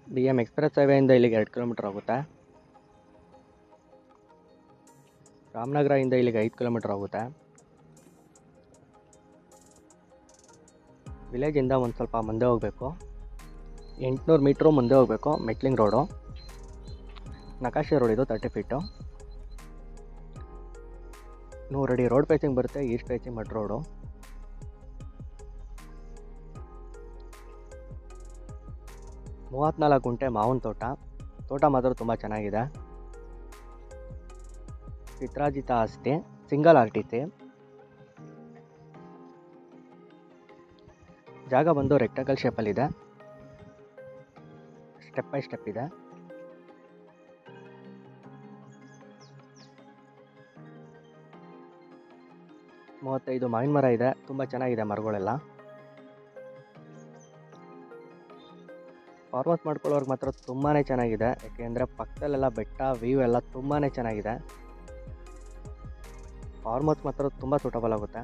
B M express ಹೈವೇಯಿಂದ ಇಲ್ಲಿಗೆ ಎರಡು kilometre ಆಗುತ್ತೆ ರಾಮನಗರದಿಂದ ಇಲ್ಲಿಗೆ ಐದು ಕಿಲೋಮೀಟ್ರ್ ಆಗುತ್ತೆ ವಿಲೇಜಿಂದ ಒಂದು ಸ್ವಲ್ಪ ಮುಂದೆ ಹೋಗಬೇಕು ಎಂಟುನೂರು ಮೀಟ್ರು ಮುಂದೆ ಹೋಗಬೇಕು ಮೆಟ್ಲಿಂಗ್ ರೋಡು ನಕಾಶೆ ರೋಡ್ ಇದು ತರ್ಟಿ ಫೀಟು ನೂರು ಅಡಿ ರೋಡ್ ಪೇಚಿಂಗ್ ಬರುತ್ತೆ ಈಸ್ಟ್ ಪೇಚಿಂಗ್ ಮಡ್ ರೋಡು ಮೂವತ್ತ್ನಾಲ್ಕು ಗುಂಟೆ ಮಾವಿನ ತೋಟ ತೋಟ ಮಾತ್ರ ತುಂಬ ಚೆನ್ನಾಗಿದೆ ಚಿತ್ರಾಜಿತ ಆಸ್ತಿ ಸಿಂಗಲ್ ಆರ್ ಟಿ ಸಿ ಜಾಗ ಬಂದು ರೆಕ್ಟಾಗಲ್ ಶೇಪಲ್ಲಿದೆ ಸ್ಟೆಪ್ ಬೈ ಸ್ಟೆಪ್ ಇದೆ ಮೂವತ್ತೈದು ಮಾವಿನ ಮರ ಇದೆ ತುಂಬ ಚೆನ್ನಾಗಿದೆ ಮರಗಳೆಲ್ಲ ಫಾರ್ಮಸ್ ಮಾಡ್ಕೊಳ್ಳೋರ್ಗೆ ಮಾತ್ರ ತುಂಬಾ ಚೆನ್ನಾಗಿದೆ ಯಾಕೆಂದರೆ ಪಕ್ಕದಲ್ಲೆಲ್ಲ ಬೆಟ್ಟ ವ್ಯೂ ಎಲ್ಲ ತುಂಬಾ ಚೆನ್ನಾಗಿದೆ ಫಾರ್ಮಸ್ ಮಾತ್ರ ತುಂಬ ಸೂಟಬಲ್ ಆಗುತ್ತೆ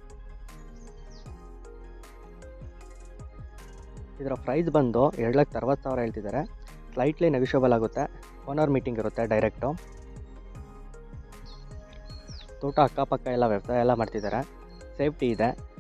ಇದರ ಪ್ರೈಸ್ ಬಂದು ಎರಡು ಲಕ್ಷದ ಅರವತ್ತು ಸಾವಿರ ಹೇಳ್ತಿದ್ದಾರೆ ಸ್ಲೈಟ್ಲಿ ನೆಗೋಷಿಯಬಲ್ ಆಗುತ್ತೆ ಓನರ್ ಮೀಟಿಂಗ್ ಇರುತ್ತೆ ಡೈರೆಕ್ಟು ತೋಟ ಅಕ್ಕಪಕ್ಕ ಎಲ್ಲ ವ್ಯವಸಾಯ ಎಲ್ಲ ಮಾಡ್ತಿದ್ದಾರೆ ಸೇಫ್ಟಿ ಇದೆ